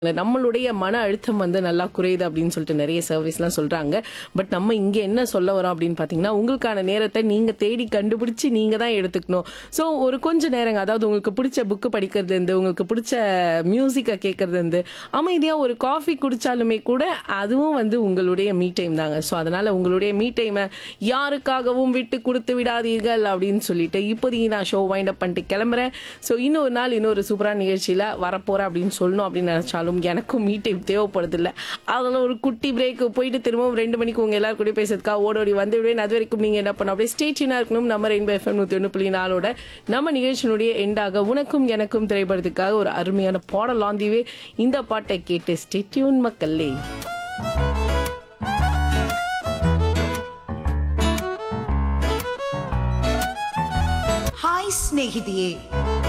நம்மளுடைய மன அழுத்தம் வந்து நல்லா குறையுது அப்படின்னு சொல்லிட்டு நிறைய சர்வீஸ்லாம் சொல்றாங்க பட் நம்ம இங்க என்ன சொல்ல வரோம் அப்படின்னு பாத்தீங்கன்னா உங்களுக்கான நேரத்தை நீங்க தேடி கண்டுபிடிச்சு நீங்க தான் எடுத்துக்கணும் ஸோ ஒரு கொஞ்ச நேரங்க அதாவது உங்களுக்கு பிடிச்ச புக்கு படிக்கிறது இருந்து உங்களுக்கு பிடிச்ச மியூசிக்கை கேட்கறது இருந்து அமைதியா ஒரு காஃபி குடிச்சாலுமே கூட அதுவும் வந்து உங்களுடைய மீ டைம் தாங்க ஸோ அதனால உங்களுடைய மீ டைமை யாருக்காகவும் விட்டு கொடுத்து விடாதீர்கள் அப்படின்னு சொல்லிட்டு இப்போதைக்கு நான் ஷோ வைண்ட் அப் பண்ணிட்டு கிளம்புறேன் ஸோ இன்னொரு நாள் இன்னொரு சூப்பரான நிகழ்ச்சியில வரப்போறேன் அப்படின்னு சொல்லணும் அப்படின்னு நினைச்சாலும் எனக்கும் மீ டைம் தேவைப்படுது இல்லை அதில் ஒரு குட்டி பிரேக் போயிட்டு திரும்பவும் ரெண்டு மணிக்கு உங்க எல்லாரும் கூட பேசுறதுக்கா ஓடோடி வந்து விடுவேன் அது வரைக்கும் நீங்க என்ன பண்ண அப்படியே ஸ்டேச்சினா இருக்கணும் நம்ம ரெயின்போ எஃப்எம் நூத்தி ஒன்று புள்ளி நாளோட நம்ம நிகழ்ச்சியினுடைய எண்டாக உனக்கும் எனக்கும் திரைப்படத்துக்காக ஒரு அருமையான பாடல் ஆந்திவே இந்த பாட்டை கேட்டு ஸ்டேட்யூன் மக்களே ಹಾಯ್ ಸ್ನೇಹಿತೆಯೇ